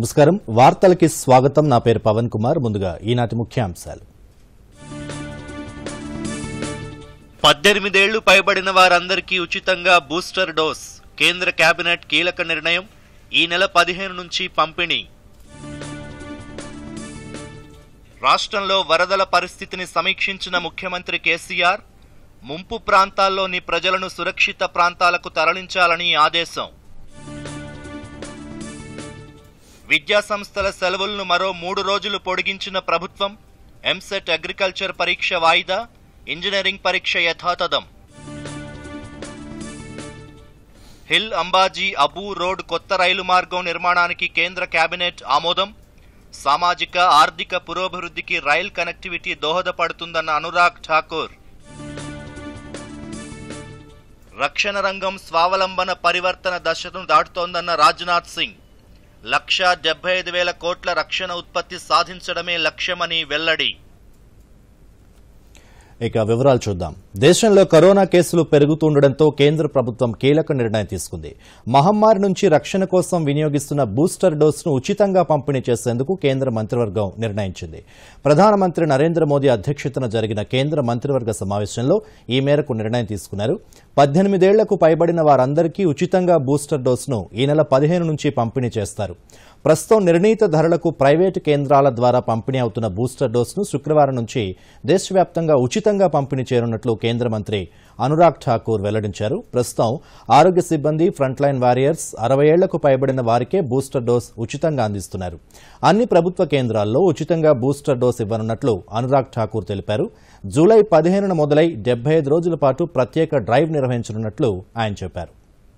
నమస్కారం వార్తలకి స్వాగతం నా పేరు పవన్ కుమార్ ముందుగా ఈనాటి ముఖ్యాంశాలు పద్దెనిమిదేళ్లు పైబడిన వారందరికీ ఉచితంగా బూస్టర్ డోస్ కేంద్ర కేబినెట్ కీలక నిర్ణయం ఈ నెల పదిహేను నుంచి పంపిణీ రాష్ట్రంలో వరదల పరిస్థితిని సమీక్షించిన ముఖ్యమంత్రి కేసీఆర్ ముంపు ప్రాంతాల్లోని ప్రజలను సురక్షిత ప్రాంతాలకు తరలించాలని ఆదేశం విద్యా సంస్థల సెలవులను మరో మూడు రోజులు పొడిగించిన ప్రభుత్వం ఎంసెట్ అగ్రికల్చర్ పరీక్ష వాయిదా ఇంజనీరింగ్ పరీక్ష యథాతథం హిల్ అంబాజీ అబూ రోడ్ కొత్త రైలు మార్గం నిర్మాణానికి కేంద్ర కేబినెట్ ఆమోదం సామాజిక ఆర్థిక పురోభివృద్ధికి రైల్ కనెక్టివిటీ దోహదపడుతుందన్న అనురాగ్ ఠాకూర్ రక్షణ రంగం స్వావలంబన పరివర్తన దశను దాటుతోందన్న రాజ్నాథ్ సింగ్ లక్ష డెబ్బై ఐదు వేల కోట్ల రక్షణ ఉత్పత్తి సాధించడమే లక్ష్యమని వెల్లడి ఇక వివరాలు చూద్దాం దేశంలో కరోనా కేసులు పెరుగుతుండటంతో కేంద్ర ప్రభుత్వం కీలక నిర్ణయం తీసుకుంది మహమ్మారి నుంచి రక్షణ కోసం వినియోగిస్తున్న బూస్టర్ డోస్ను ఉచితంగా పంపిణీ చేసేందుకు కేంద్ర మంత్రివర్గం నిర్ణయించింది ప్రధానమంత్రి నరేంద్ర మోదీ అధ్యక్షతన జరిగిన కేంద్ర మంత్రివర్గ సమావేశంలో ఈ మేరకు నిర్ణయం తీసుకున్నారు పద్దెనిమిదేళ్లకు పైబడిన వారందరికీ ఉచితంగా బూస్టర్ డోస్ను ఈ నెల పదిహేను నుంచి పంపిణీ చేస్తారు ప్రస్తుతం నిర్ణీత ధరలకు ప్రైవేటు కేంద్రాల ద్వారా పంపిణీ అవుతున్న బూస్టర్ డోస్ను శుక్రవారం నుంచి దేశవ్యాప్తంగా ఉచితంగా పంపిణీ చేయనున్నట్లు కేంద్ర మంత్రి అనురాగ్ ఠాకూర్ వెల్లడించారు ప్రస్తుతం ఆరోగ్య సిబ్బంది ఫ్రంట్ లైన్ వారియర్స్ అరవై ఏళ్లకు పైబడిన వారికే బూస్టర్ డోస్ ఉచితంగా అందిస్తున్నారు అన్ని ప్రభుత్వ కేంద్రాల్లో ఉచితంగా బూస్టర్ డోస్ ఇవ్వనున్నట్లు అనురాగ్ ఠాకూర్ తెలిపారు జూలై పదిహేనున మొదలై డెబ్బై ఐదు రోజుల పాటు ప్రత్యేక డ్రైవ్ నిర్వహించనున్నట్లు ఆయన చెప్పారు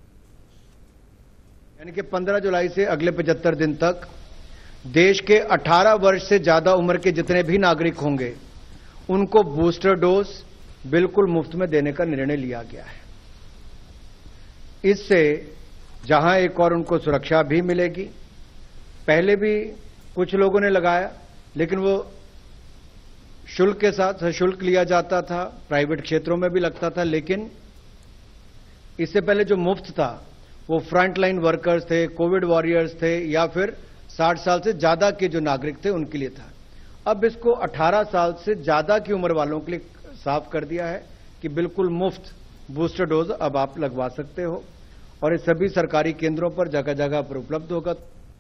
यानी कि 15 जुलाई से अगले 75 दिन तक देश के 18 वर्ष से ज्यादा उम्र के जितने भी नागरिक होंगे उनको बूस्टर डोज बिल्कुल मुफ्त में देने का निर्णय लिया गया है इससे जहां एक और उनको सुरक्षा भी मिलेगी पहले भी कुछ लोगों ने लगाया लेकिन वो शुल्क के साथ सशुल्क लिया जाता था प्राइवेट क्षेत्रों में भी लगता था लेकिन इससे पहले जो मुफ्त था वो फ्रंट लाइन वर्कर्स थे कोविड वॉरियर्स थे या फिर 60 साल से ज्यादा के जो नागरिक थे उनके लिए था अब इसको 18 साल से ज्यादा की उम्र वालों के लिए साफ कर दिया है कि बिल्कुल मुफ्त बूस्टर डोज अब आप लगवा सकते हो और ये सभी सरकारी केंद्रों पर जगह जगह पर उपलब्ध होगा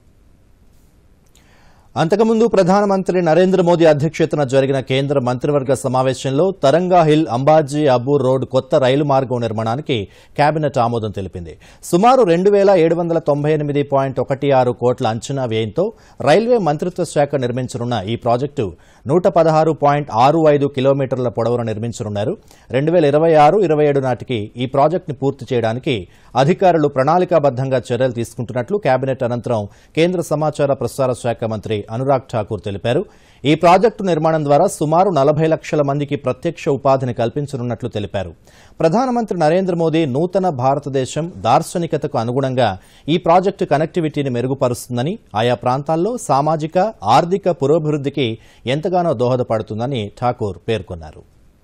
అంతకుముందు ప్రధానమంత్రి నరేంద్ర మోదీ అధ్యక్షతన జరిగిన కేంద్ర మంత్రివర్గ సమావేశంలో తరంగా హిల్ అంబాజీ అబూర్ రోడ్ కొత్త రైలు మార్గం నిర్మాణానికి కేబినెట్ ఆమోదం తెలిపింది సుమారు రెండు వేల ఏడు వందల తొంభై ఎనిమిది పాయింట్ ఒకటి ఆరు కోట్ల అంచనా వ్యయంతో రైల్వే మంత్రిత్వ శాఖ నిర్మించనున్న ఈ ప్రాజెక్టు నూట పదహారు పాయింట్ ఆరు ఐదు కిలోమీటర్ల పొడవును నిర్మించనున్నారు రెండు వేల ఇరవై ఆరు ఇరవై ఏడు నాటికి ఈ ప్రాజెక్టును పూర్తి చేయడానికి అధికారులు ప్రణాళికాబద్దంగా చర్యలు తీసుకుంటున్నట్లు కేబినెట్ అనంతరం కేంద్ర సమాచార ప్రసార శాఖ మంత్రి అనురాగ్ ఠాకూర్ తెలిపారు ఈ ప్రాజెక్టు నిర్మాణం ద్వారా సుమారు నలభై లక్షల మందికి ప్రత్యక్ష ఉపాధిని కల్పించనున్నట్లు తెలిపారు ప్రధానమంత్రి నరేంద్ర మోదీ నూతన భారతదేశం దార్శనికతకు అనుగుణంగా ఈ ప్రాజెక్టు కనెక్టివిటీని మెరుగుపరుస్తుందని ఆయా ప్రాంతాల్లో సామాజిక ఆర్థిక పురోభివృద్ధికి ఎంతగానో దోహదపడుతుందని ఠాకూర్ పేర్కొన్నారు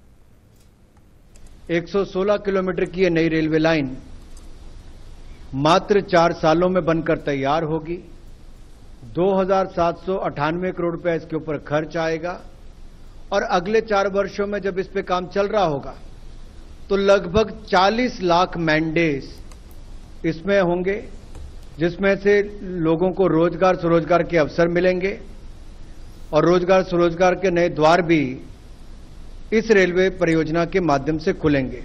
116 किलोमीटर की ये नई रेलवे लाइन मात्र चार सालों में बनकर तैयार होगी दो करोड़ रुपया इसके ऊपर खर्च आएगा और अगले चार वर्षों में जब इस पे काम चल रहा होगा तो लगभग 40 लाख मैंडेज इसमें होंगे जिसमें से लोगों को रोजगार स्वरोजगार के अवसर मिलेंगे और रोजगार स्वरोजगार के नए द्वार भी इस रेलवे परियोजना के माध्यम से खुलेंगे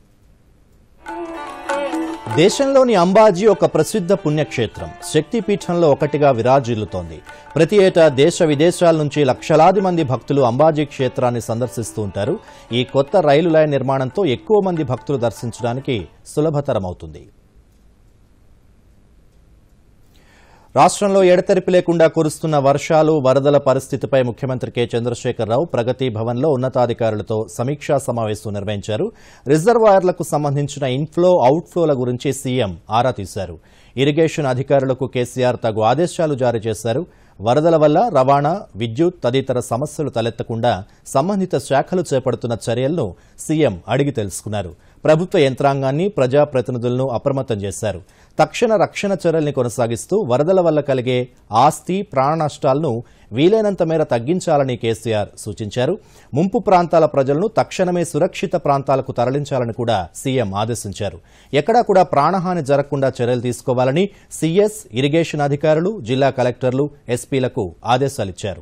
దేశంలోని అంబాజీ ఒక ప్రసిద్ధ పుణ్యక్షేత్రం శక్తిపీఠంలో ఒకటిగా విరాజిల్లుతోంది ప్రతి ఏటా దేశ విదేశాల నుంచి లక్షలాది మంది భక్తులు అంబాజీ క్షేత్రాన్ని సందర్శిస్తూ ఉంటారు ఈ కొత్త రైలు లైన్ నిర్మాణంతో ఎక్కువ మంది భక్తులు దర్శించడానికి సులభతరమవుతుంది రాష్ట్రంలో ఎడతెరిపి లేకుండా కురుస్తున్న వర్షాలు వరదల పరిస్థితిపై ముఖ్యమంత్రి కె చంద్రశేఖరరావు ప్రగతి భవన్లో ఉన్నతాధికారులతో సమీక్షా సమావేశం నిర్వహించారు రిజర్వాయర్లకు సంబంధించిన ఇన్ఫ్లో అవుట్ఫ్లోల గురించి సీఎం ఆరా తీశారు ఇరిగేషన్ అధికారులకు కేసీఆర్ తగు ఆదేశాలు జారీ చేశారు వరదల వల్ల రవాణా విద్యుత్ తదితర సమస్యలు తలెత్తకుండా సంబంధిత శాఖలు చేపడుతున్న చర్యలను సీఎం అడిగి తెలుసుకున్నారు ప్రభుత్వ యంత్రాంగాన్ని ప్రజాప్రతినిధులను అప్రమత్తం చేశారు తక్షణ రక్షణ చర్యల్ని కొనసాగిస్తూ వరదల వల్ల కలిగే ఆస్తి ప్రాణ నష్టాలను వీలైనంత మేర తగ్గించాలని కేసీఆర్ సూచించారు ముంపు ప్రాంతాల ప్రజలను తక్షణమే సురక్షిత ప్రాంతాలకు తరలించాలని కూడా సీఎం ఆదేశించారు ఎక్కడా కూడా ప్రాణహాని జరగకుండా చర్యలు తీసుకోవాలని సీఎస్ ఇరిగేషన్ అధికారులు జిల్లా కలెక్టర్లు ఎస్పీలకు ఆదేశాలిచ్చారు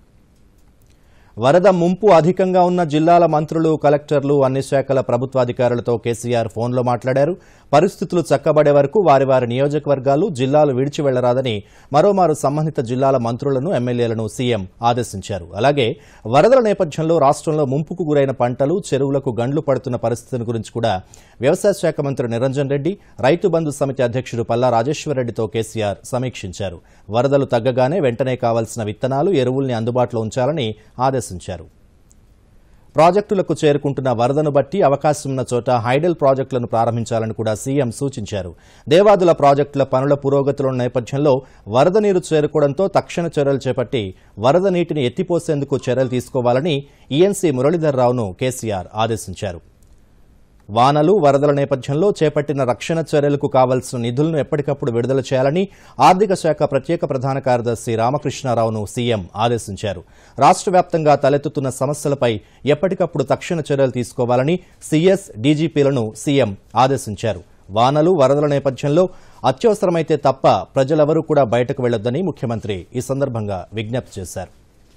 వరద ముంపు అధికంగా ఉన్న జిల్లాల మంత్రులు కలెక్టర్లు అన్ని శాఖల ప్రభుత్వాధికారులతో కేసీఆర్ ఫోన్లో మాట్లాడారు పరిస్థితులు చక్కబడే వరకు వారి వారి నియోజకవర్గాలు జిల్లాలు విడిచి వెళ్లరాదని మరోమారు సంబంధిత జిల్లాల మంత్రులను ఎమ్మెల్యేలను సీఎం ఆదేశించారు అలాగే వరదల నేపథ్యంలో రాష్ట్రంలో ముంపుకు గురైన పంటలు చెరువులకు గండ్లు పడుతున్న పరిస్థితిని గురించి కూడా వ్యవసాయ శాఖ మంత్రి నిరంజన్ రెడ్డి రైతు బంధు సమితి అధ్యక్షుడు పల్లా రాజేశ్వరరెడ్డితో కేసీఆర్ సమీక్షించారు వరదలు తగ్గగానే వెంటనే కావాల్సిన విత్తనాలు ఎరువుల్ని అందుబాటులో ఉంచాలని ఆదేశించారు ప్రాజెక్టులకు చేరుకుంటున్న వరదను బట్టి అవకాశం ఉన్న చోట హైడల్ ప్రాజెక్టులను ప్రారంభించాలని కూడా సీఎం సూచించారు దేవాదుల ప్రాజెక్టుల పనుల పురోగతిలో నేపథ్యంలో వరద నీరు చేరుకోవడంతో తక్షణ చర్యలు చేపట్టి వరద నీటిని ఎత్తిపోసేందుకు చర్యలు తీసుకోవాలని ఈఎన్సీ మురళీధర్రావును కేసీఆర్ ఆదేశించారు వానలు వరదల నేపథ్యంలో చేపట్టిన రక్షణ చర్యలకు కావాల్సిన నిధులను ఎప్పటికప్పుడు విడుదల చేయాలని ఆర్థిక శాఖ ప్రత్యేక ప్రధాన కార్యదర్శి రామకృష్ణారావును సీఎం ఆదేశించారు రాష్ట్ర వ్యాప్తంగా తలెత్తుతున్న సమస్యలపై ఎప్పటికప్పుడు తక్షణ చర్యలు తీసుకోవాలని సీఎస్ డీజీపీలను సీఎం ఆదేశించారు వానలు వరదల నేపథ్యంలో అత్యవసరమైతే తప్ప ప్రజలెవరూ కూడా బయటకు వెళ్లొద్దని ముఖ్యమంత్రి ఈ సందర్భంగా విజ్ఞప్తి చేశారు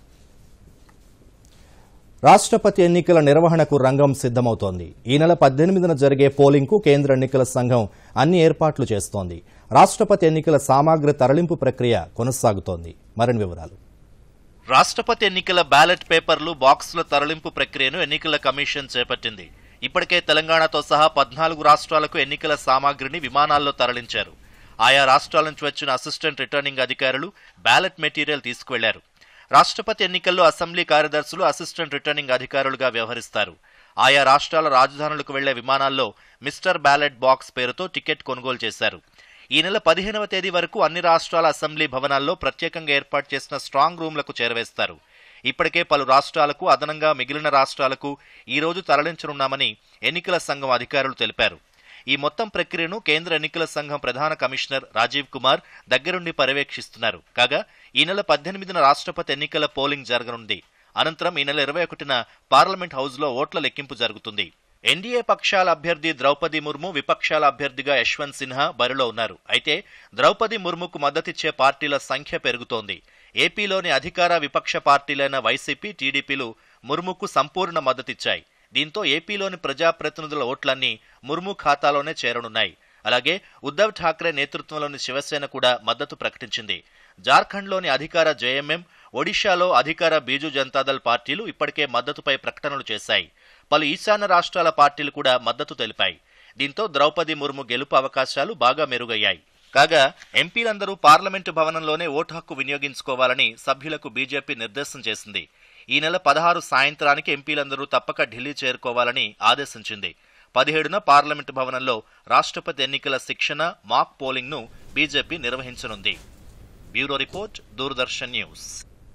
రాష్ట్రపతి ఎన్నికల నిర్వహణకు రంగం సిద్దమవుతోంది ఈ నెల పద్దెనిమిదిన జరిగే పోలింగ్కు కేంద్ర ఎన్నికల సంఘం అన్ని ఏర్పాట్లు చేస్తోంది రాష్ట్రపతి ఎన్నికల సామాగ్రి తరలింపు ప్రక్రియ కొనసాగుతోంది మరిన్ని వివరాలు రాష్ట్రపతి ఎన్నికల బ్యాలెట్ పేపర్లు బాక్సుల తరలింపు ప్రక్రియను ఎన్నికల కమిషన్ చేపట్టింది ఇప్పటికే తెలంగాణతో సహా పద్నాలుగు రాష్ట్రాలకు ఎన్నికల సామాగ్రిని విమానాల్లో తరలించారు ఆయా రాష్ట్రాల నుంచి వచ్చిన అసిస్టెంట్ రిటర్నింగ్ అధికారులు బ్యాలెట్ మెటీరియల్ తీసుకువెళ్లారు రాష్ట్రపతి ఎన్నికల్లో అసెంబ్లీ కార్యదర్శులు అసిస్టెంట్ రిటర్నింగ్ అధికారులుగా వ్యవహరిస్తారు ఆయా రాష్ట్రాల రాజధానులకు వెళ్లే విమానాల్లో మిస్టర్ బ్యాలెట్ బాక్స్ పేరుతో టికెట్ కొనుగోలు చేశారు ఈ నెల పదిహేనవ తేదీ వరకు అన్ని రాష్ట్రాల అసెంబ్లీ భవనాల్లో ప్రత్యేకంగా ఏర్పాటు చేసిన స్ట్రాంగ్ రూమ్లకు చేరవేస్తారు ఇప్పటికే పలు రాష్ట్రాలకు అదనంగా మిగిలిన రాష్ట్రాలకు ఈ రోజు తరలించనున్నామని ఎన్నికల సంఘం అధికారులు తెలిపారు ఈ మొత్తం ప్రక్రియను కేంద్ర ఎన్నికల సంఘం ప్రధాన కమిషనర్ రాజీవ్ కుమార్ దగ్గరుండి పర్యవేక్షిస్తున్నారు కాగా ఈ నెల పద్దెనిమిదిన రాష్ట్రపతి ఎన్నికల పోలింగ్ జరగనుంది అనంతరం ఈ నెల ఇరవై ఒకటిన పార్లమెంట్ హౌస్లో ఓట్ల లెక్కింపు జరుగుతుంది ఎన్డీఏ పక్షాల అభ్యర్థి ద్రౌపది ముర్ము విపక్షాల అభ్యర్థిగా యశ్వంత్ సిన్హా బరిలో ఉన్నారు అయితే ద్రౌపది ముర్ముకు మద్దతిచ్చే పార్టీల సంఖ్య పెరుగుతోంది ఏపీలోని అధికార విపక్ష పార్టీలైన వైసీపీ టీడీపీలు ముర్ముకు సంపూర్ణ మద్దతిచ్చాయి దీంతో ఏపీలోని ప్రజాప్రతినిధుల ఓట్లన్నీ ముర్ము ఖాతాలోనే చేరనున్నాయి అలాగే ఉద్దవ్ ఠాక్రే నేతృత్వంలోని శివసేన కూడా మద్దతు ప్రకటించింది జార్ఖండ్లోని అధికార జేఎంఎం ఒడిశాలో అధికార బీజు జనతాదళ్ పార్టీలు ఇప్పటికే మద్దతుపై ప్రకటనలు చేశాయి పలు ఈశాన్య రాష్ట్రాల పార్టీలు కూడా మద్దతు తెలిపాయి దీంతో ద్రౌపది ముర్ము గెలుపు అవకాశాలు బాగా మెరుగయ్యాయి కాగా ఎంపీలందరూ పార్లమెంటు భవనంలోనే ఓటు హక్కు వినియోగించుకోవాలని సభ్యులకు బీజేపీ నిర్దేశం చేసింది ఈ నెల పదహారు సాయంత్రానికి ఎంపీలందరూ తప్పక ఢిల్లీ చేరుకోవాలని ఆదేశించింది పదిహేడున పార్లమెంటు భవనంలో రాష్ట్రపతి ఎన్నికల శిక్షణ మాక్ పోలింగ్ ను బీజేపీ నిర్వహించనుంది బ్యూరో రిపోర్ట్ దూరదర్శన్ న్యూస్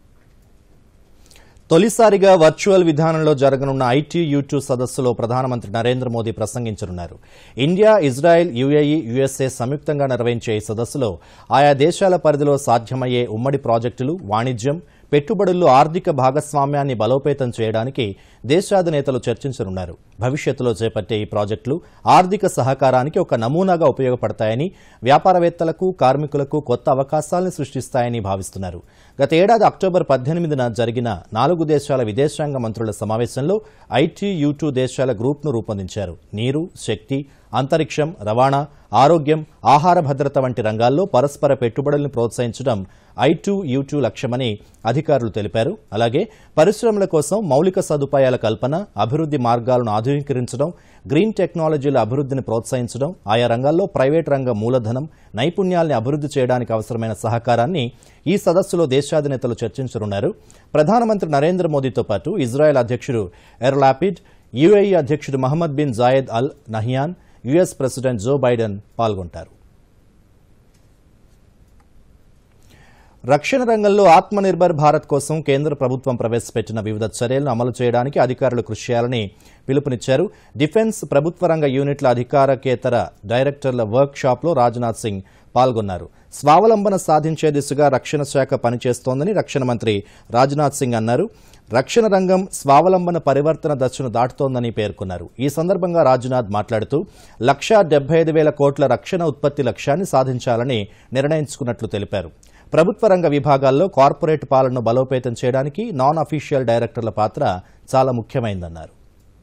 తొలిసారిగా వర్చువల్ విధానంలో జరగనున్న ఐటీ యూటూ సదస్సులో ప్రధానమంత్రి నరేంద్ర మోదీ ప్రసంగించనున్నారు ఇండియా ఇజ్రాయెల్ యుఏఈ యుఎస్ఏ సంయుక్తంగా నిర్వహించే ఈ సదస్సులో ఆయా దేశాల పరిధిలో సాధ్యమయ్యే ఉమ్మడి ప్రాజెక్టులు వాణిజ్యం పెట్టుబడుల్లో ఆర్థిక భాగస్వామ్యాన్ని బలోపేతం చేయడానికి దేశాధినేతలు చర్చించనున్నారు భవిష్యత్తులో చేపట్టే ఈ ప్రాజెక్టులు ఆర్థిక సహకారానికి ఒక నమూనాగా ఉపయోగపడతాయని వ్యాపారవేత్తలకు కార్మికులకు కొత్త అవకాశాలను సృష్టిస్తాయని భావిస్తున్నారు గత ఏడాది అక్టోబర్ పద్దెనిమిదిన జరిగిన నాలుగు దేశాల విదేశాంగ మంత్రుల సమావేశంలో ఐటీ యూటూ దేశాల గ్రూప్ను రూపొందించారు నీరు శక్తి అంతరిక్షం రవాణా ఆరోగ్యం ఆహార భద్రత వంటి రంగాల్లో పరస్పర పెట్టుబడులను ప్రోత్సహించడం ఐ టూ యూ టూ లక్ష్యమని అధికారులు తెలిపారు అలాగే పరిశ్రమల కోసం మౌలిక సదుపాయాల కల్పన అభివృద్ధి మార్గాలను ఆధునీకరించడం గ్రీన్ టెక్నాలజీల అభివృద్ధిని ప్రోత్సహించడం ఆయా రంగాల్లో ప్రైవేట్ రంగ మూలధనం నైపుణ్యాల్ని అభివృద్ధి చేయడానికి అవసరమైన సహకారాన్ని ఈ సదస్సులో దేశాధినేతలు చర్చించనున్నారు ప్రధానమంత్రి నరేంద్ర మోదీతో పాటు ఇజ్రాయెల్ అధ్యక్షుడు ఎర్లాపిడ్ యుఏఈ అధ్యక్షుడు Mohammed bin Zayed al Nahyan US president Joe Biden పాల్గొంటారు రక్షణ రంగంలో ఆత్మనిర్భర్ భారత్ కోసం కేంద్ర ప్రభుత్వం ప్రవేశపెట్టిన వివిధ చర్యలను అమలు చేయడానికి అధికారులు కృషి చేయాలని పిలుపునిచ్చారు డిఫెన్స్ ప్రభుత్వ రంగ యూనిట్ల అధికారకేతర డైరెక్టర్ల వర్క్ షాప్లో రాజ్నాథ్ సింగ్ పాల్గొన్నారు స్వావలంబన సాధించే దిశగా రక్షణ శాఖ పనిచేస్తోందని రక్షణ మంత్రి రాజ్నాథ్ సింగ్ అన్నారు రక్షణ రంగం స్వావలంబన పరివర్తన దశను దాటుతోందని పేర్కొన్నారు ఈ సందర్భంగా రాజ్నాథ్ మాట్లాడుతూ లక్షా డెబ్బై ఐదు వేల కోట్ల రక్షణ ఉత్పత్తి లక్ష్యాన్ని సాధించాలని నిర్ణయించుకున్నట్లు తెలిపారు ప్రభుత్వ రంగ విభాగాల్లో కార్పొరేట్ పాలనను బలోపేతం చేయడానికి నాన్ అఫీషియల్ డైరెక్టర్ల పాత్ర చాలా ముఖ్యమైందన్నారు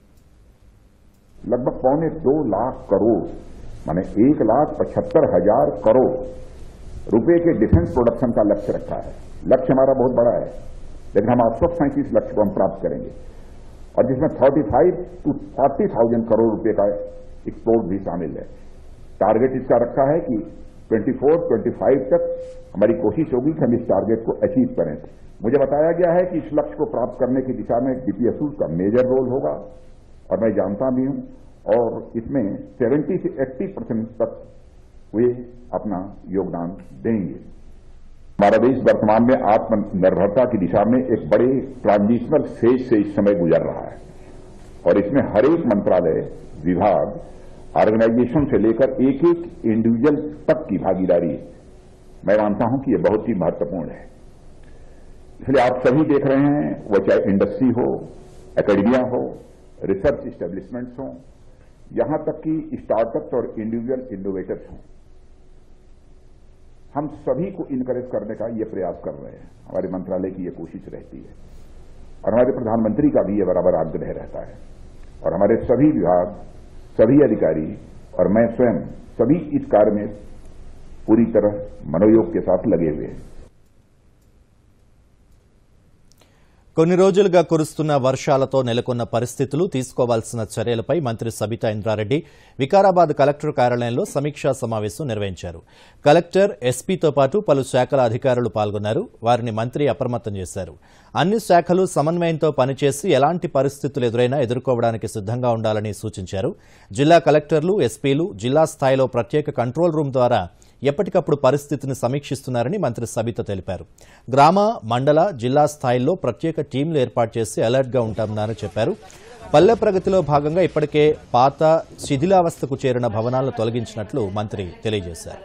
लगभग पौने दो लाख करोड़ माने एक लाख पचहत्तर हजार करोड़ रुपए के डिफेंस प्रोडक्शन का लक्ष्य रखा है लक्ष्य हमारा बहुत बड़ा है लेकिन हम आश्वस्त हैं कि इस लक्ष्य को हम प्राप्त करेंगे और जिसमें thirty five two forty thousand crore रुपए का एक्सपोर्ट भी शामिल है टारगेट इसका रखा है कि 24, 25 तक हमारी कोशिश होगी कि हम इस टारगेट को अचीव करें मुझे बताया गया है कि इस लक्ष्य को प्राप्त करने की दिशा में डीपीएसयू का मेजर रोल होगा और मैं जानता भी हूं और इसमें 70 से 80 परसेंट तक वे अपना योगदान देंगे हमारा देश वर्तमान में आत्मनिर्भरता की दिशा में एक बड़े ट्रांजिशनल फेज से इस समय गुजर रहा है और इसमें हर एक मंत्रालय विभाग ऑर्गेनाइजेशन से लेकर एक एक इंडिविजुअल तक की भागीदारी मैं मानता हूं कि यह बहुत ही महत्वपूर्ण है इसलिए आप सभी देख रहे हैं वो चाहे इंडस्ट्री हो एकेडमिया हो रिसर्च इस्टेब्लिशमेंट्स हों यहां तक कि स्टार्टअप्स और इंडिविजुअल इनोवेटर्स हों हम सभी को इनकरेज करने का ये प्रयास कर रहे हैं हमारे मंत्रालय की ये कोशिश रहती है और हमारे प्रधानमंत्री का भी ये बराबर आग्रह रहता है और हमारे सभी विभाग सभी अधिकारी और मैं स्वयं सभी इस कार्य में पूरी तरह मनोयोग के साथ लगे हुए हैं కొన్ని రోజులుగా కురుస్తున్న వర్షాలతో నెలకొన్న పరిస్థితులు తీసుకోవాల్సిన చర్యలపై మంత్రి సబితా ఇంద్రారెడ్డి వికారాబాద్ కలెక్టర్ కార్యాలయంలో సమీక్షా సమావేశం నిర్వహించారు కలెక్టర్ ఎస్పీతో పాటు పలు శాఖల అధికారులు పాల్గొన్నారు వారిని మంత్రి అప్రమత్తం చేశారు అన్ని శాఖలు సమన్వయంతో పనిచేసి ఎలాంటి పరిస్థితులు ఎదురైనా ఎదుర్కోవడానికి సిద్దంగా ఉండాలని సూచించారు జిల్లా కలెక్టర్లు ఎస్పీలు జిల్లా స్థాయిలో ప్రత్యేక కంట్రోల్ రూమ్ ద్వారా ఎప్పటికప్పుడు పరిస్థితిని సమీక్షిస్తున్నారని మంత్రి సబిత తెలిపారు గ్రామ మండల జిల్లా స్థాయిల్లో ప్రత్యేక టీంలు ఏర్పాటు చేసి అలర్ట్గా ఉంటామని చెప్పారు పల్లె ప్రగతిలో భాగంగా ఇప్పటికే పాత శిథిలావస్థకు చేరిన భవనాలను తొలగించినట్లు మంత్రి తెలియజేశారు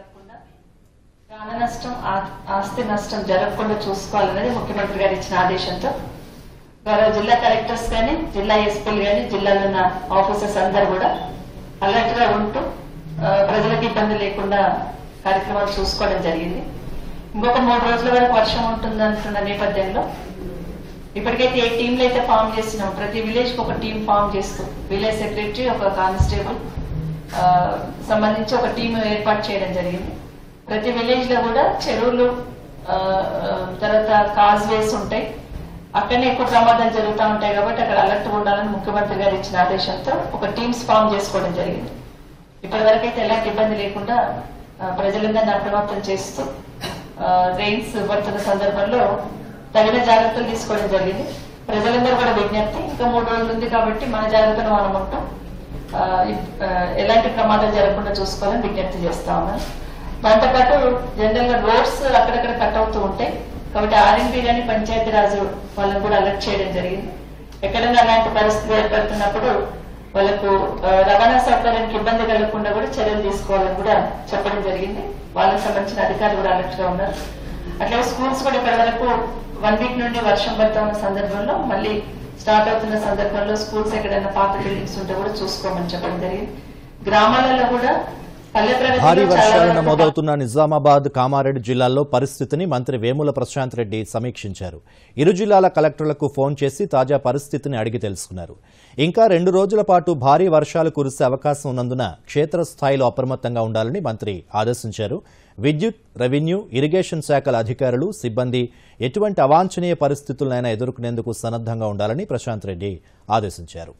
ప్రాణ నష్టం ఆ- ఆస్తి నష్టం జరగకుండా చూసుకోవాలనేది ముఖ్యమంత్రి గారు ఇచ్చిన ఆదేశంతో గౌరవ జిల్లా కలెక్టర్స్ కానీ జిల్లా ఎస్పీలు కానీ జిల్లాలో ఉన్న ఆఫీసర్స్ అందరు కూడా అలర్ట్ గా ఉంటూ ఆ, ప్రజలకు ఇబ్బంది లేకుండా కార్యక్రమాలు చూసుకోవడం జరిగింది ఇంకొక మూడు రోజుల వరకు వర్షం ఉంటుందంటున్న నేపథ్యంలో ఇప్పటికైతే ఏ టీంలు అయితే ఫామ్ చేసినాం ప్రతి విలేజ్ కి ఒక టీం ఫామ్ చేస్తూ విలేజ్ సెక్రటరీ ఒక కానిస్టేబుల్ ఆ, సంబంధించి ఒక టీం ఏర్పాటు చేయడం జరిగింది ప్రతి విలేజ్ లో కూడా చెరువులు ఆ, ఆ, తర్వాత కాజ్వేస్ ఉంటాయి అక్కడనే ఎక్కువ ప్రమాదాలు జరుగుతూ ఉంటాయి కాబట్టి అక్కడ అలర్ట్ ఉండాలని ముఖ్యమంత్రి గారు ఇచ్చిన ఆదేశంతో ఒక టీమ్స్ ఫామ్ చేసుకోవడం జరిగింది ఇప్పటి వరకు అయితే ఎలాంటి ఇబ్బంది లేకుండా ఆ, ప్రజలందరినీ అప్రమత్తం చేస్తూ రెయిన్స్ పడుతున్న సందర్భంలో తగిన జాగ్రత్తలు తీసుకోవడం జరిగింది ప్రజలందరూ కూడా విజ్ఞప్తి ఇంకా మూడు రోజులు ఉంది కాబట్టి మన జాగ్రత్తలు మనం ఉంటాం ఆ, ఇప్- ఆ, ఎలాంటి ప్రమాదాలు జరగకుండా చూసుకోవాలని విజ్ఞప్తి చేస్తా ఉన్నాను దాంతోపాటు జనరల్ గా రోడ్స్ అక్కడక్కడ కట్ అవుతూ ఉంటాయి కాబట్టి ఆర్ఎంపీ కానీ పంచాయతీ రాజు వాళ్ళని కూడా అలర్ట్ చేయడం జరిగింది ఎక్కడైనా అలాంటి పరిస్థితి ఏర్పడుతున్నప్పుడు వాళ్ళకు ఆ, రవాణా సౌకర్యానికి ఇబ్బంది కలగకుండా కూడా చర్యలు తీసుకోవాలని కూడా చెప్పడం జరిగింది వాళ్ళకి సంబంధించిన అధికారులు కూడా అలర్ట్ గా ఉన్నారు అట్లాగే స్కూల్స్ కూడా ఇప్పటి వరకు వన్ వీక్ నుండి వర్షం పడుతూ ఉన్న సందర్భంలో మళ్ళీ స్టార్ట్ అవుతున్న సందర్భంలో స్కూల్స్ ఎక్కడైనా పాత బిల్డింగ్స్ ఉంటే కూడా చూసుకోమని చెప్పడం జరిగింది గ్రామాలలో కూడా పల్లె ప్రగతిలో భారీ చాలా వర్షాలు వరకు నమోదవుతున్న నిజామాబాద్ కామారెడ్డి జిల్లాల్లో పరిస్థితిని మంత్రి వేముల ప్రశాంత్ రెడ్డి సమీక్షించారు ఇరు జిల్లాల కలెక్టర్లకు ఫోన్ చేసి తాజా పరిస్థితిని అడిగి తెలుసుకున్నారు ఇంకా రెండు రోజుల పాటు భారీ వర్షాలు కురిసే అవకాశం ఉన్నందున క్షేత్రస్థాయిలో అప్రమత్తంగా ఉండాలని మంత్రి ఆదేశించారు విద్యుత్ రెవెన్యూ ఇరిగేషన్ శాఖల అధికారులు సిబ్బంది ఎటువంటి అవాంఛనీయ పరిస్థితులనైనా ఎదుర్కొనేందుకు సన్నద్దంగా ఉండాలని ప్రశాంత్ రెడ్డి ఆదేశించారు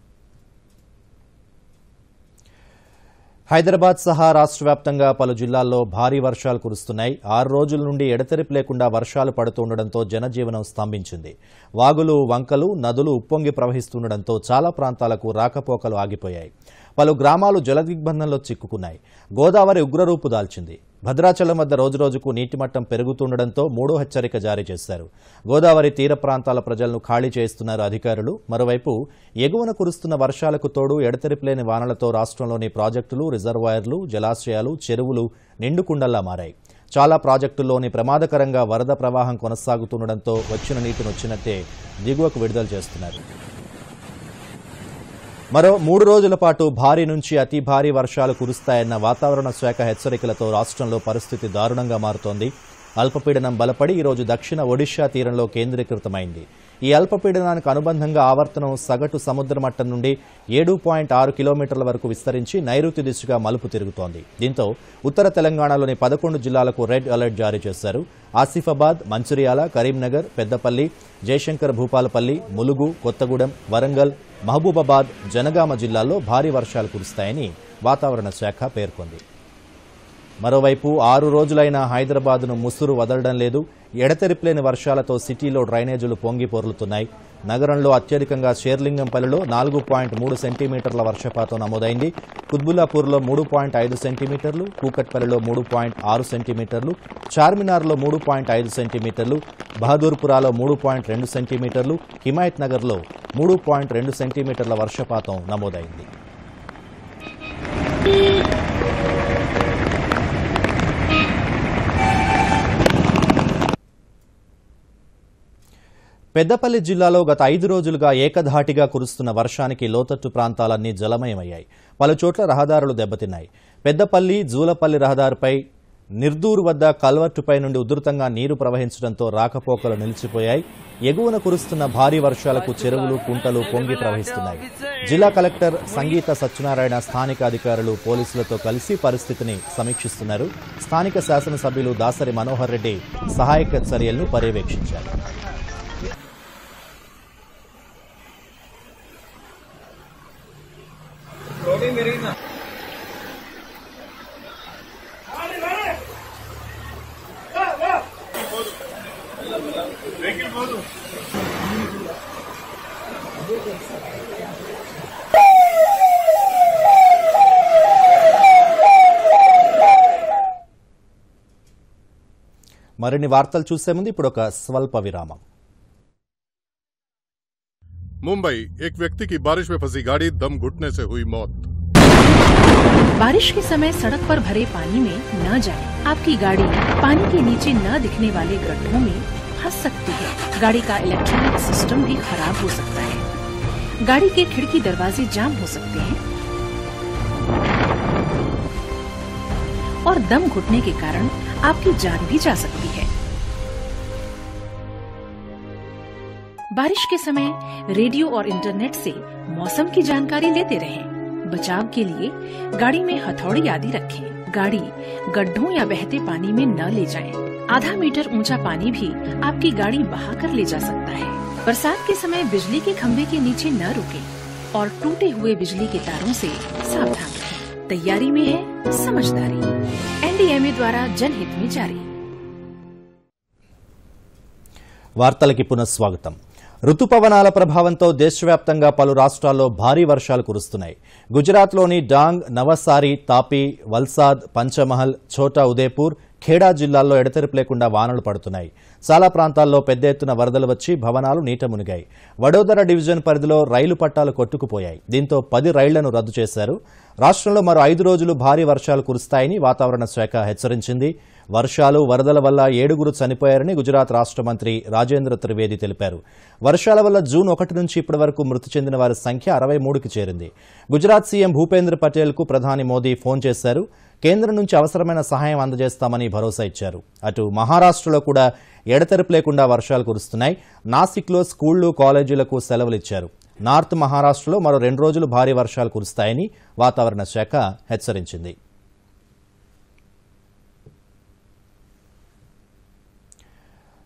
హైదరాబాద్ సహా రాష్ట్ర వ్యాప్తంగా పలు జిల్లాల్లో భారీ వర్షాలు కురుస్తున్నాయి ఆరు రోజుల నుండి ఎడతెరిపి లేకుండా వర్షాలు పడుతుండటంతో జనజీవనం స్తంభించింది వాగులు వంకలు నదులు ఉప్పొంగి ప్రవహిస్తుండటంతో చాలా ప్రాంతాలకు రాకపోకలు ఆగిపోయాయి పలు గ్రామాలు జలదిగ్బంధంలో చిక్కుకున్నాయి గోదావరి ఉగ్రరూపు దాల్చింది భద్రాచలం వద్ద రోజురోజుకు నీటి మట్టం పెరుగుతుండటంతో మూడో హెచ్చరిక జారీ చేశారు గోదావరి తీర ప్రాంతాల ప్రజలను ఖాళీ చేస్తున్నారు అధికారులు మరోవైపు ఎగువన కురుస్తున్న వర్షాలకు తోడు ఎడతెరిపిలేని వానలతో రాష్ట్రంలోని ప్రాజెక్టులు రిజర్వాయర్లు జలాశయాలు చెరువులు నిండుకుండల్లా మారాయి చాలా ప్రాజెక్టుల్లోని ప్రమాదకరంగా వరద ప్రవాహం కొనసాగుతుండటంతో వచ్చిన నీటిని వచ్చినట్టే దిగువకు విడుదల చేస్తున్నారు మరో మూడు రోజుల పాటు భారీ నుంచి అతి భారీ వర్షాలు కురుస్తాయన్న వాతావరణ శాఖ హెచ్చరికలతో రాష్ట్రంలో పరిస్థితి దారుణంగా మారుతోంది అల్పపీడనం బలపడి ఈరోజు దక్షిణ ఒడిషా తీరంలో కేంద్రీకృతమైంది ఈ అల్పపీడనానికి అనుబంధంగా ఆవర్తనం సగటు సముద్ర మట్టం నుండి ఏడు పాయింట్ ఆరు కిలోమీటర్ల వరకు విస్తరించి నైరుతి దిశగా మలుపు తిరుగుతోంది దీంతో ఉత్తర తెలంగాణలోని పదకొండు జిల్లాలకు రెడ్ అలర్ట్ జారీ చేశారు ఆసిఫాబాద్ మంచిర్యాల కరీంనగర్ పెద్దపల్లి జయశంకర్ భూపాలపల్లి ములుగు కొత్తగూడెం వరంగల్ మహబూబాబాద్ జనగామ జిల్లాల్లో భారీ వర్షాలు కురుస్తాయని వాతావరణ శాఖ పేర్కొంది మరోవైపు ఆరు రోజులైన హైదరాబాద్ను ముసురు వదలడం లేదు ఎడతెరిపిలేని వర్షాలతో సిటీలో డ్రైనేజీలు పొంగి పొర్లుతున్నాయి నగరంలో అత్యధికంగా షేర్లింగంపల్లిలో నాలుగు పాయింట్ మూడు సెంటీమీటర్ల వర్షపాతం నమోదైంది కుత్బుల్లాపూర్లో మూడు పాయింట్ ఐదు సెంటీమీటర్లు కూకట్పల్లిలో మూడు పాయింట్ ఆరు సెంటీమీటర్లు చార్మినార్లో మూడు పాయింట్ ఐదు సెంటీమీటర్లు బహదూర్పురాలో మూడు పాయింట్ రెండు సెంటీమీటర్లు హిమాయత్ నగర్లో మూడు పాయింట్ రెండు సెంటీమీటర్ల వర్షపాతం నమోదైంది పెద్దపల్లి జిల్లాలో గత ఐదు రోజులుగా ఏకధాటిగా కురుస్తున్న వర్షానికి లోతట్టు ప్రాంతాలన్నీ జలమయమయ్యాయి పలుచోట్ల రహదారులు దెబ్బతిన్నాయి పెద్దపల్లి జూలపల్లి రహదారిపై నిర్దూర్ వద్ద కల్వర్టుపై నుండి ఉధృతంగా నీరు ప్రవహించడంతో రాకపోకలు నిలిచిపోయాయి ఎగువన కురుస్తున్న భారీ వర్షాలకు చెరువులు కుంటలు పొంగి ప్రవహిస్తున్నాయి జిల్లా కలెక్టర్ సంగీత సత్యనారాయణ స్థానిక అధికారులు పోలీసులతో కలిసి పరిస్థితిని సమీక్షిస్తున్నారు స్థానిక శాసనసభ్యులు దాసరి మనోహర్ రెడ్డి సహాయక చర్యలను పర్యవేక్షించారు మరిన్ని వార్తలు చూసే ముందు ఇప్పుడు ఒక స్వల్ప విరామం मुंबई एक व्यक्ति की बारिश में फंसी गाड़ी दम घुटने से हुई मौत बारिश के समय सड़क पर भरे पानी में न जाएं। आपकी गाड़ी पानी के नीचे न दिखने वाले गड्ढों में फंस सकती है गाड़ी का इलेक्ट्रॉनिक सिस्टम भी खराब हो सकता है गाड़ी के खिड़की दरवाजे जाम हो सकते हैं और दम घुटने के कारण आपकी जान भी जा सकती है बारिश के समय रेडियो और इंटरनेट से मौसम की जानकारी लेते रहें। बचाव के लिए गाड़ी में हथौड़ी आदि रखें। गाड़ी गड्ढों या बहते पानी में न ले जाएं। आधा मीटर ऊंचा पानी भी आपकी गाड़ी बहा कर ले जा सकता है बरसात के समय बिजली के खंभे के नीचे न रुकें और टूटे हुए बिजली के तारों से सावधान रहें। तैयारी में है समझदारी एनडीएमए द्वारा जनहित में जारी వార్తలకి పునఃస్వాగతం రుతుపవనాల ప్రభావంతో దేశవ్యాప్తంగా పలు రాష్ట్రాల్లో భారీ వర్షాలు కురుస్తున్నాయి గుజరాత్లోని డాంగ్ నవసారి తాపీ వల్సాద్ పంచమహల్ ఛోటా ఉదేపూర్ ఖేడా జిల్లాల్లో ఎడతెరిపి లేకుండా వానలు పడుతున్నాయి చాలా ప్రాంతాల్లో పెద్ద ఎత్తున వరదలు వచ్చి భవనాలు నీట మునిగాయి వడోదర డివిజన్ పరిధిలో రైలు పట్టాలు కొట్టుకుపోయాయి దీంతో పది రైళ్లను రద్దు చేశారు రాష్ట్రంలో మరో ఐదు రోజులు భారీ వర్షాలు కురుస్తాయని వాతావరణ శాఖ హెచ్చరించింది వర్షాలు వరదల వల్ల ఏడుగురు చనిపోయారని గుజరాత్ రాష్ట్ర మంత్రి రాజేంద్ర త్రివేది తెలిపారు వర్షాల వల్ల జూన్ ఒకటి నుంచి ఇప్పటి వరకు మృతి చెందిన వారి సంఖ్య అరవై మూడుకి చేరింది గుజరాత్ సీఎం భూపేంద్ర పటేల్కు ప్రధాని మోదీ ఫోన్ చేశారు కేంద్రం నుంచి అవసరమైన సహాయం అందజేస్తామని భరోసా ఇచ్చారు అటు మహారాష్ట్రలో కూడా ఎడతెరపు లేకుండా వర్షాలు కురుస్తున్నాయి నాసిక్లో స్కూళ్లు కాలేజీలకు సెలవులు ఇచ్చారు నార్త్ మహారాష్ట్రలో మరో రెండు రోజులు భారీ వర్షాలు కురుస్తాయని వాతావరణ శాఖ హెచ్చరించింది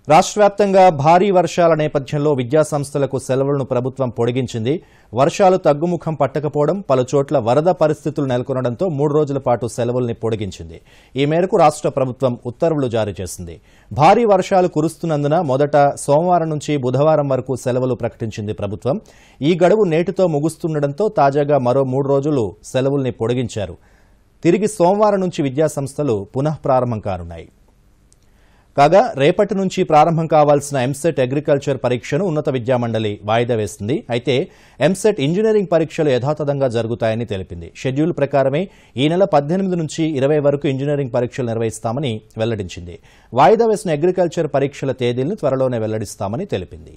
రాష్ట్ర వ్యాప్తంగా భారీ వర్షాల నేపథ్యంలో విద్యాసంస్థలకు సెలవులను ప్రభుత్వం పొడిగించింది వర్షాలు తగ్గుముఖం పట్టకపోవడం పలు చోట్ల వరద పరిస్థితులు నెలకొనడంతో మూడు రోజుల పాటు సెలవుల్ని పొడిగించింది ఈ మేరకు రాష్ట్ర ప్రభుత్వం ఉత్తర్వులు జారీ చేసింది భారీ వర్షాలు కురుస్తున్నందున మొదట సోమవారం నుంచి బుధవారం వరకు సెలవులు ప్రకటించింది ప్రభుత్వం ఈ గడువు నేటితో ముగుస్తుండటంతో తాజాగా మరో మూడు రోజులు సెలవుల్ని పొడిగించారు తిరిగి సోమవారం నుంచి విద్యాసంస్థలు పునః ప్రారంభం కానున్నాయి కాగా రేపటి నుంచి ప్రారంభం కావాల్సిన ఎంసెట్ అగ్రికల్చర్ పరీక్షను ఉన్నత విద్యామండలి వాయిదా వేసింది అయితే ఎంసెట్ ఇంజనీరింగ్ పరీక్షలు యథాతథంగా జరుగుతాయని తెలిపింది షెడ్యూల్ ప్రకారమే ఈ నెల పద్దెనిమిది నుంచి ఇరవై వరకు ఇంజనీరింగ్ పరీక్షలు నిర్వహిస్తామని వెల్లడించింది వాయిదా వేసిన అగ్రికల్చర్ పరీక్షల తేదీలను త్వరలోనే వెల్లడిస్తామని తెలిపింది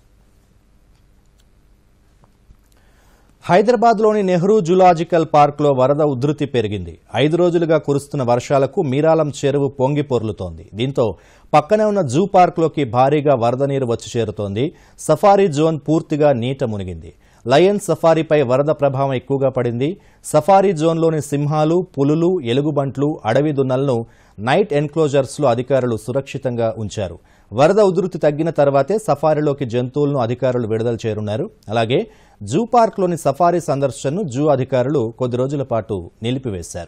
హైదరాబాద్లోని నెహ్రూ జులాజికల్ పార్క్లో వరద ఉధృతి పెరిగింది ఐదు రోజులుగా కురుస్తున్న వర్షాలకు మీరాలం చెరువు పొంగి పొర్లుతోంది దీంతో పక్కనే ఉన్న జూ పార్క్లోకి భారీగా వరద నీరు వచ్చి చేరుతోంది సఫారీ జోన్ పూర్తిగా నీట మునిగింది లయన్ సఫారీపై వరద ప్రభావం ఎక్కువగా పడింది సఫారీ జోన్లోని సింహాలు పులులు ఎలుగుబంట్లు అడవి దున్నలను నైట్ ఎన్క్లోజర్స్లో అధికారులు సురక్షితంగా ఉంచారు వరద ఉధృతి తగ్గిన తర్వాతే సఫారీలోకి జంతువులను అధికారులు విడుదల చేరున్నారు అలాగే జూ పార్క్లోని సఫారీ సందర్శనను జూ అధికారులు కొద్ది రోజుల పాటు నిలిపివేశారు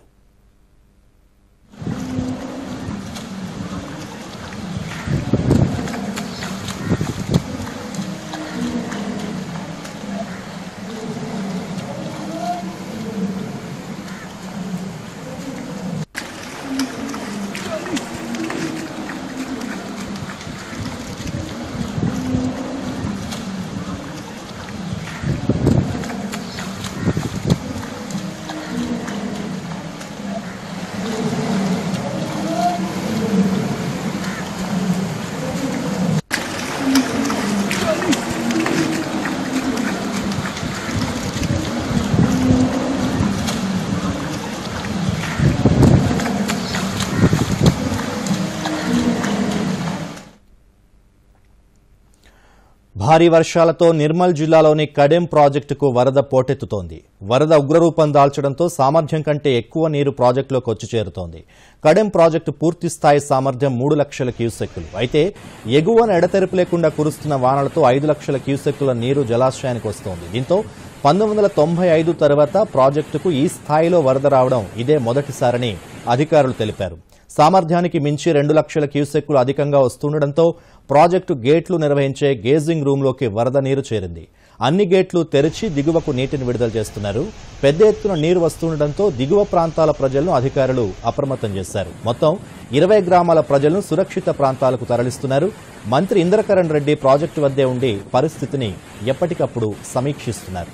భారీ వర్షాలతో నిర్మల్ జిల్లాలోని కడెం ప్రాజెక్టుకు వరద పోటెత్తుతోంది వరద ఉగ్రరూపం దాల్చడంతో సామర్థ్యం కంటే ఎక్కువ నీరు ప్రాజెక్టులోకి వచ్చి చేరుతోంది కడెం ప్రాజెక్టు పూర్తి స్థాయి సామర్థ్యం మూడు లక్షల క్యూసెక్కులు అయితే ఎగువన ఎడతెరిపి లేకుండా కురుస్తున్న వానలతో ఐదు లక్షల క్యూసెక్కుల నీరు జలాశయానికి వస్తోంది దీంతో పంతొమ్మిది వందల తొంభై ఐదు తర్వాత ప్రాజెక్టుకు ఈ స్థాయిలో వరద రావడం ఇదే మొదటిసారని అధికారులు తెలిపారు సామర్థ్యానికి మించి రెండు లక్షల క్యూసెక్కులు అధికంగా వస్తుండటంతో ప్రాజెక్టు గేట్లు నిర్వహించే గేజింగ్ రూంలోకి వరద నీరు చేరింది అన్ని గేట్లు తెరిచి దిగువకు నీటిని విడుదల చేస్తున్నారు పెద్ద ఎత్తున నీరు వస్తుండటంతో దిగువ ప్రాంతాల ప్రజలను అధికారులు అప్రమత్తం చేశారు మొత్తం ఇరవై గ్రామాల ప్రజలను సురక్షిత ప్రాంతాలకు తరలిస్తున్నారు మంత్రి ఇంద్రకరణ్ రెడ్డి ప్రాజెక్టు వద్దే ఉండి పరిస్థితిని ఎప్పటికప్పుడు సమీక్షిస్తున్నారు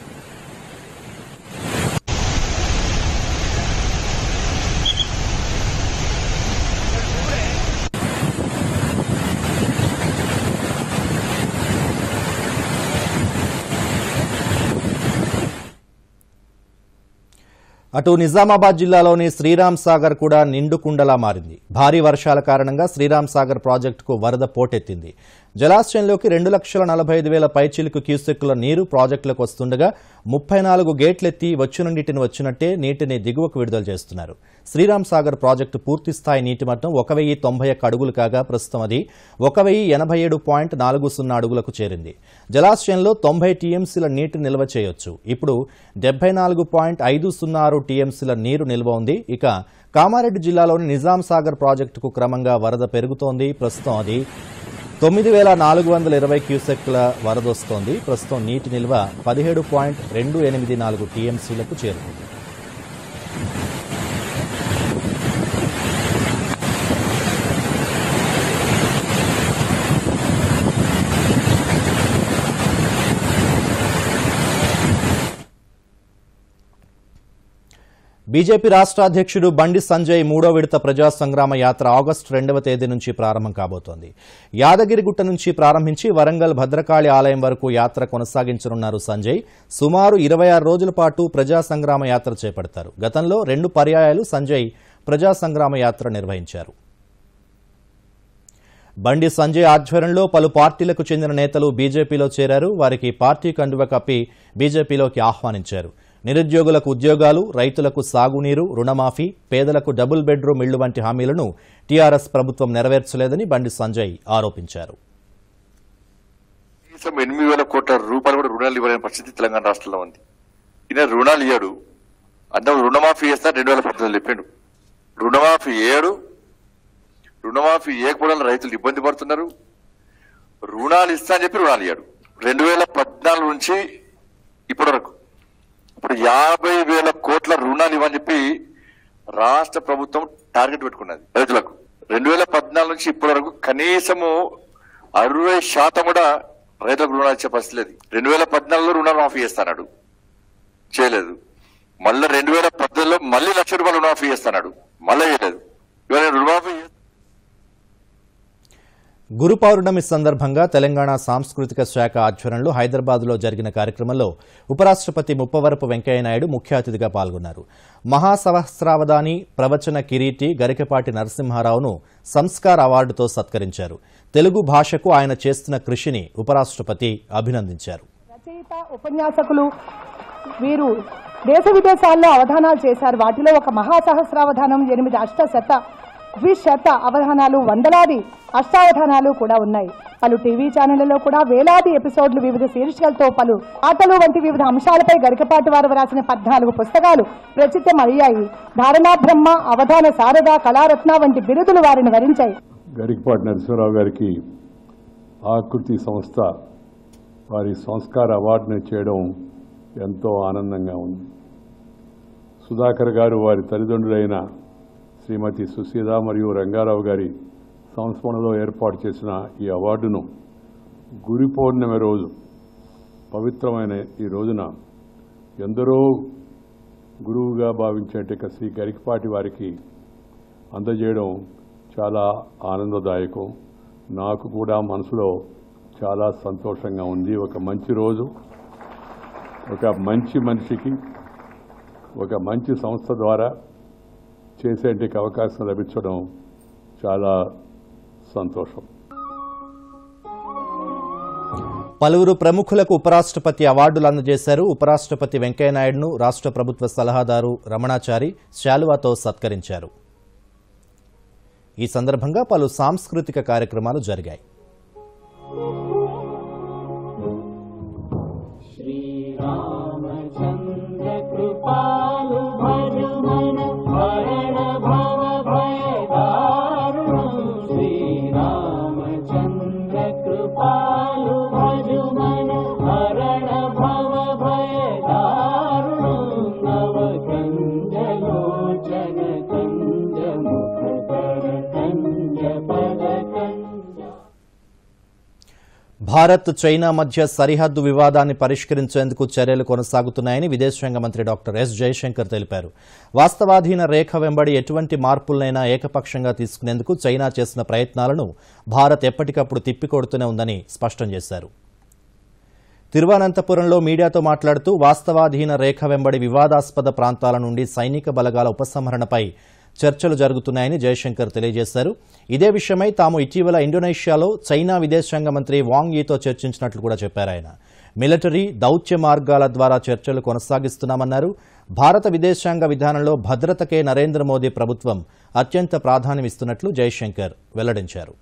అటు నిజామాబాద్ జిల్లాలోని శ్రీరామ్ సాగర్ కూడా నిండుకుండలా మారింది భారీ వర్షాల కారణంగా శ్రీరామ్ సాగర్ ప్రాజెక్టుకు వరద పోటెత్తింది జలాశయంలోకి రెండు లక్షల నలభై ఐదు వేల పైచిలుకు క్యూసెక్కుల నీరు ప్రాజెక్టులకు వస్తుండగా ముప్పై నాలుగు గేట్లెత్తి వచ్చిన నీటిని వచ్చినట్టే నీటిని దిగువకు విడుదల చేస్తున్నారు శ్రీరామ్ సాగర్ ప్రాజెక్టు పూర్తి స్థాయి నీటి మట్టం ఒక వెయ్యి తొంభై ఒక్క అడుగులు కాగా ప్రస్తుతం అది ఒక వెయ్యి ఎనభై ఏడు పాయింట్ నాలుగు సున్నా అడుగులకు చేరింది జలాశయంలో తొంభై టీఎంసీల నీటి నిల్వ చేయొచ్చు ఇప్పుడు డెబ్బై నాలుగు పాయింట్ ఐదు సున్నా ఆరు టీఎంసీల నీరు నిల్వ ఉంది ఇక కామారెడ్డి జిల్లాలోని నిజాం సాగర్ ప్రాజెక్టుకు క్రమంగా వరద పెరుగుతోంది ప్రస్తుతం అది తొమ్మిది వేల నాలుగు వందల ఇరవై క్యూసెక్ల వరదొస్తోంది ప్రస్తుతం నీటి నిల్వ పదిహేడు పాయింట్ రెండు ఎనిమిది నాలుగు టీఎంసీలకు చేరుకుంది బీజేపీ రాష్ట్ర అధ్యక్షుడు బండి సంజయ్ మూడో విడత ప్రజా సంగ్రామ యాత్ర ఆగస్టు రెండవ తేదీ నుంచి ప్రారంభం కాబోతోంది యాదగిరిగుట్ట నుంచి ప్రారంభించి వరంగల్ భద్రకాళి ఆలయం వరకు యాత్ర కొనసాగించనున్నారు సంజయ్ సుమారు ఇరవై ఆరు రోజుల పాటు ప్రజా సంగ్రామ యాత్ర చేపడతారు గతంలో రెండు పర్యాయాలు సంజయ్ ప్రజా సంగ్రామ యాత్ర నిర్వహించారు బండి సంజయ్ ఆధ్వర్యంలో పలు పార్టీలకు చెందిన నేతలు బీజేపీలో చేరారు వారికి పార్టీ కండువ కప్పి బీజేపీలోకి ఆహ్వానించారు నిరుద్యోగులకు ఉద్యోగాలు రైతులకు సాగునీరు రుణమాఫీ పేదలకు డబుల్ బెడ్రూమ్ ఇళ్లు వంటి హామీలను టీఆర్ఎస్ ప్రభుత్వం నెరవేర్చలేదని బండి సంజయ్ ఆరోపించారు కనీసం ఎనిమిది వేల కోట్ల రూపాయలు కూడా రుణాలు ఇవ్వలేని పరిస్థితి తెలంగాణ రాష్ట్రంలో ఉంది ఈయన రుణాలు ఇయ్యాడు అంటే రుణమాఫీ చేస్తా రెండు వేల పద్దెనిమిది చెప్పిండు రుణమాఫీ ఏడు రుణమాఫీ ఏకపోవడం రైతులు ఇబ్బంది పడుతున్నారు రుణాలు ఇస్తా అని చెప్పి రుణాలు ఇయ్యాడు రెండు వేల పద్నాలుగు నుంచి ఇప్పటి వరకు ఇప్పుడు యాభై వేల కోట్ల రుణాలు ఇవ్వని చెప్పి రాష్ట్ర ప్రభుత్వం టార్గెట్ పెట్టుకున్నది రైతులకు రెండు వేల పద్నాలుగు నుంచి ఇప్పటి వరకు కనీసము అరవై శాతం కూడా రైతులకు రుణాలు ఇచ్చే పరిస్థితి లేదు రెండు వేల పద్నాలుగులో రుణాలు మాఫీ చేస్తాడు చేయలేదు మళ్ళీ రెండు వేల పద్దెనిమిదిలో మళ్ళీ లక్ష రూపాయలు రుణమాఫీ చేస్తాడు మళ్ళీ చేయలేదు ఇవాళ రుణమాఫీ చేస్తే గురు పౌర్ణమి సందర్భంగా తెలంగాణ సాంస్కృతిక శాఖ ఆధ్వర్యంలో హైదరాబాద్లో జరిగిన కార్యక్రమంలో ఉపరాష్ట్రపతి ముప్పవరపు వెంకయ్యనాయుడు ముఖ్య అతిథిగా పాల్గొన్నారు మహాసహస్రావధాని ప్రవచన కిరీటి గరికపాటి నరసింహారావును సంస్కార్ అవార్డుతో సత్కరించారు తెలుగు భాషకు ఆయన చేస్తున్న కృషిని ఉపరాష్ట్రపతి అభినందించారు రచయిత ఉపన్యాసకులు వీరు దేశ విదేశాల్లో అవధానాలు చేశారు వాటిలో ఒక మహాసహస్రావధానం ఎనిమిది అష్టశత ద్విశత అవధానాలు వందలాది అష్టావధానాలు కూడా ఉన్నాయి పలు టీవీ ఛానళ్లలో కూడా వేలాది ఎపిసోడ్లు వివిధ శీర్షికలతో పలు ఆటలు వంటి వివిధ అంశాలపై గరికపాటి వారు రాసిన పద్నాలుగు పుస్తకాలు ప్రచిద్ధం అయ్యాయి ధారణా బ్రహ్మ అవధాన శారద కళారత్న వంటి బిరుదులు వారిని వరించాయి గరికపాటి నరసింహరావు గారికి ఆకృతి సంస్థ వారి సంస్కార అవార్డుని చేయడం ఎంతో ఆనందంగా ఉంది సుధాకర్ గారు వారి తల్లిదండ్రులైన శ్రీమతి సుశీల మరియు రంగారావు గారి సంస్మరణలో ఏర్పాటు చేసిన ఈ అవార్డును గురి పౌర్ణమి రోజు పవిత్రమైన ఈ రోజున ఎందరో గురువుగా భావించేట శ్రీ గరికపాటి వారికి అందజేయడం చాలా ఆనందదాయకం నాకు కూడా మనసులో చాలా సంతోషంగా ఉంది ఒక మంచి రోజు ఒక మంచి మనిషికి ఒక మంచి సంస్థ ద్వారా చేసేందుకు అవకాశం లభించడం చాలా సంతోషం పలువురు ప్రముఖులకు ఉపరాష్ట్రపతి అవార్డులు అందజేశారు ఉపరాష్ట్రపతి వెంకయ్యనాయుడును రాష్ట్ర ప్రభుత్వ సలహాదారు రమణాచారి శాలువాతో సత్కరించారు ఈ సందర్భంగా పలు సాంస్కృతిక కార్యక్రమాలు జరిగాయి श्रीरामचन्द्र कृपालु भज मन हरण भव भय दारुणं श्रीरामचन्द्र कृपालु भज मन हरण भव भय दारुणं नव कञ्जलोचन कञ्ज मुखकर कञ्ज पद कञ्ज భారత్ చైనా మధ్య సరిహద్దు వివాదాన్ని పరిష్కరించేందుకు చర్యలు కొనసాగుతున్నాయని విదేశాంగ మంత్రి డాక్టర్ ఎస్ జయశంకర్ తెలిపారు వాస్తవాధీన రేఖ వెంబడి ఎటువంటి మార్పులనైనా ఏకపక్షంగా తీసుకునేందుకు చైనా చేసిన ప్రయత్నాలను భారత్ ఎప్పటికప్పుడు తిప్పికొడుతూనే ఉందని స్పష్టం చేశారు తిరువనంతపురంలో మీడియాతో మాట్లాడుతూ వాస్తవాధీన రేఖ వెంబడి వివాదాస్పద ప్రాంతాల నుండి సైనిక బలగాల ఉపసంహరణపై చర్చలు జరుగుతున్నాయని జయశంకర్ తెలియజేశారు ఇదే విషయమై తాము ఇటీవల ఇండోనేషియాలో చైనా విదేశాంగ మంత్రి వాంగ్ యీతో చర్చించినట్లు కూడా చెప్పారు ఆయన మిలిటరీ దౌత్య మార్గాల ద్వారా చర్చలు కొనసాగిస్తున్నామన్నారు భారత విదేశాంగ విధానంలో భద్రతకే నరేంద్ర మోదీ ప్రభుత్వం అత్యంత ప్రాధాన్యమిస్తున్నట్లు జయశంకర్ వెల్లడించారు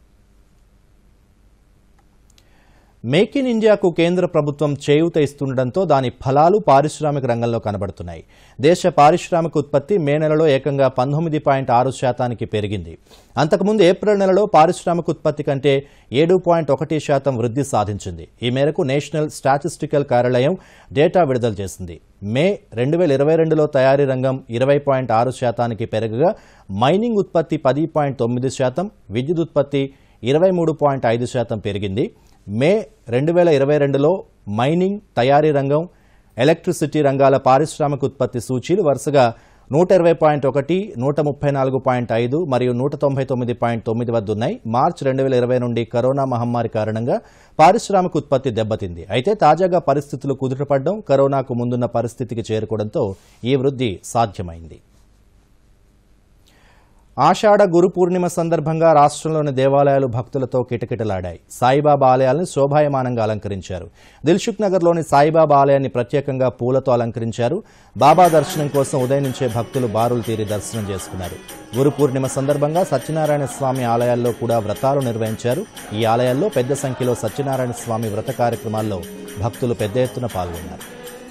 మేక్ ఇన్ ఇండియాకు కేంద్ర ప్రభుత్వం చేయూత ఇస్తుండటంతో దాని ఫలాలు పారిశ్రామిక రంగంలో కనబడుతున్నాయి దేశ పారిశ్రామిక ఉత్పత్తి మే నెలలో ఏకంగా పంతొమ్మిది పాయింట్ ఆరు శాతానికి పెరిగింది అంతకుముందు ఏప్రిల్ నెలలో పారిశ్రామిక ఉత్పత్తి కంటే ఏడు పాయింట్ ఒకటి శాతం వృద్ధి సాధించింది ఈ మేరకు నేషనల్ స్టాటిస్టికల్ కార్యాలయం డేటా విడుదల చేసింది మే రెండు వేల ఇరవై రెండులో తయారీ రంగం ఇరవై పాయింట్ ఆరు శాతానికి పెరగగా మైనింగ్ ఉత్పత్తి పది పాయింట్ తొమ్మిది శాతం విద్యుత్ ఉత్పత్తి ఇరవై మూడు పాయింట్ ఐదు శాతం పెరిగింది మే రెండు వేల ఇరవై రెండులో మైనింగ్ తయారీ రంగం ఎలక్ట్రిసిటీ రంగాల పారిశ్రామిక ఉత్పత్తి సూచీలు వరుసగా నూట ఇరవై పాయింట్ ఒకటి నూట ముప్పై నాలుగు పాయింట్ ఐదు మరియు నూట తొంభై తొమ్మిది పాయింట్ తొమ్మిది వద్ద ఉన్నాయి మార్చి రెండు వేల ఇరవై నుండి కరోనా మహమ్మారి కారణంగా పారిశ్రామిక ఉత్పత్తి దెబ్బతింది అయితే తాజాగా పరిస్థితులు కుదుటపడడం కరోనాకు ముందున్న పరిస్థితికి చేరుకోవడంతో ఈ వృద్ధి సాధ్యమైంది ఆషాఢ గురు పూర్ణిమ సందర్భంగా రాష్ట్రంలోని దేవాలయాలు భక్తులతో కిటకిటలాడాయి సాయిబాబా ఆలయాలను శోభాయమానంగా అలంకరించారు దిల్సుఖ్ నగర్లోని సాయిబాబా ఆలయాన్ని ప్రత్యేకంగా పూలతో అలంకరించారు బాబా దర్శనం కోసం ఉదయం నుంచే భక్తులు బారులు తీరి దర్శనం చేసుకున్నారు గురు పూర్ణిమ సందర్భంగా సత్యనారాయణ స్వామి ఆలయాల్లో కూడా వ్రతాలు నిర్వహించారు ఈ ఆలయాల్లో పెద్ద సంఖ్యలో సత్యనారాయణ స్వామి వ్రత కార్యక్రమాల్లో భక్తులు పెద్ద ఎత్తున పాల్గొన్నారు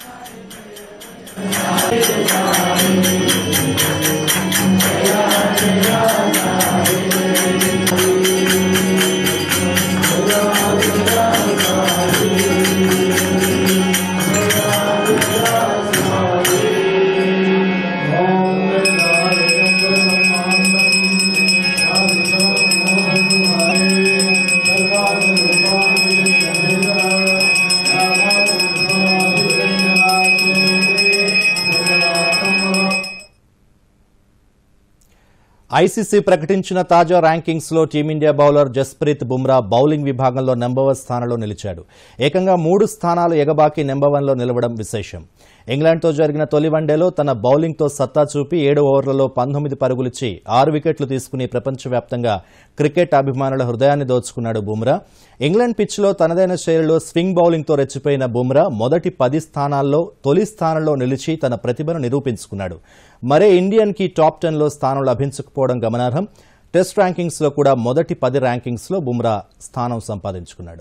ఐసీసీ ప్రకటించిన తాజా ర్యాంకింగ్స్ లో team India bowler Jasprit Bumrah bowling విభాగంలో నెంబర్ వన్ స్థానంలో నిలిచాడు ఏకంగా మూడు స్థానాలు ఎగబాకి నెంబర్ వన్లో నిలవడం విశేషం ఇంగ్లాండ్తో జరిగిన తొలి వన్డేలో తన బౌలింగ్తో సత్తా చూపి ఏడు ఓవర్లలో పంతొమ్మిది పరుగులిచ్చి ఆరు వికెట్లు తీసుకుని ప్రపంచవ్యాప్తంగా క్రికెట్ అభిమానుల హృదయాన్ని దోచుకున్నాడు బుమ్రా ఇంగ్లాండ్ పిచ్లో తనదైన శైలిలో స్వింగ్ బౌలింగ్తో రెచ్చిపోయిన బుమ్రా మొదటి పది స్థానాల్లో తొలి స్థానంలో నిలిచి తన ప్రతిభను నిరూపించుకున్నాడు మరే ఇండియన్కి టాప్ టెన్లో స్థానం లభించకపోవడం గమనార్హం టెస్ట్ ర్యాంకింగ్స్లో కూడా మొదటి పది ర్యాంకింగ్స్లో బుమ్రా స్థానం సంపాదించుకున్నాడు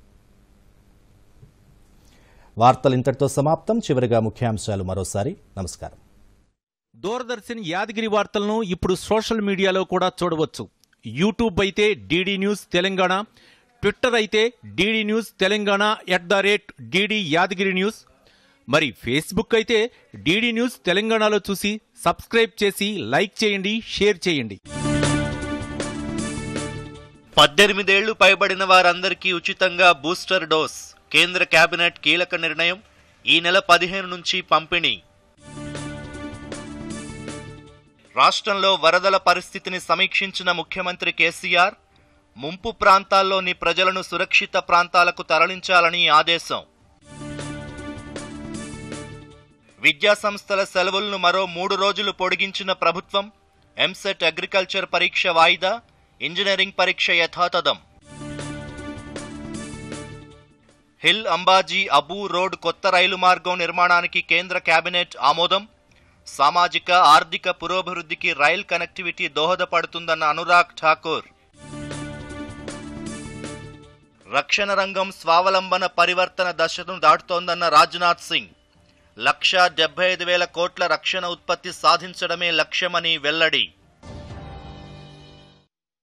వార్తలు ఇంతటితో సమాప్తం చివరిగా ముఖ్యాంశాలు మరోసారి నమస్కారం దూరదర్శన్ యాదగిరి వార్తలను ఇప్పుడు సోషల్ మీడియాలో కూడా చూడవచ్చు యూట్యూబ్ అయితే డీడీ న్యూస్ తెలంగాణ ట్విట్టర్ అయితే DD news Telangana at the rate DD Yadagiri news మరి ఫేస్బుక్ అయితే డీడీ న్యూస్ తెలంగాణలో చూసి సబ్స్క్రైబ్ చేసి లైక్ చేయండి షేర్ చేయండి పద్దెనిమిదేళ్లు పైబడిన వారందరికీ ఉచితంగా బూస్టర్ డోస్ కేంద్ర కేబినెట్ కీలక నిర్ణయం ఈ నెల పదిహేను నుంచి పంపిణీ రాష్ట్రంలో వరదల పరిస్థితిని సమీక్షించిన ముఖ్యమంత్రి కేసీఆర్ ముంపు ప్రాంతాల్లోని ప్రజలను సురక్షిత ప్రాంతాలకు తరలించాలని ఆదేశం విద్యా సంస్థల సెలవులను మరో మూడు రోజులు పొడిగించిన ప్రభుత్వం ఎంసెట్ అగ్రికల్చర్ పరీక్ష వాయిదా ఇంజనీరింగ్ పరీక్ష యథాతథం హిల్ అంబాజీ అబూ రోడ్ కొత్త రైలు మార్గం నిర్మాణానికి కేంద్ర కేబినెట్ ఆమోదం సామాజిక ఆర్థిక పురోభివృద్ధికి రైల్ కనెక్టివిటీ దోహదపడుతుందన్న అనురాగ్ ఠాకూర్ రక్షణ రంగం స్వావలంబన పరివర్తన దశను దాటుతోందన్న రాజ్నాథ్ సింగ్ లక్ష డెబ్బై ఐదు వేల కోట్ల రక్షణ ఉత్పత్తి సాధించడమే లక్ష్యమని వెల్లడి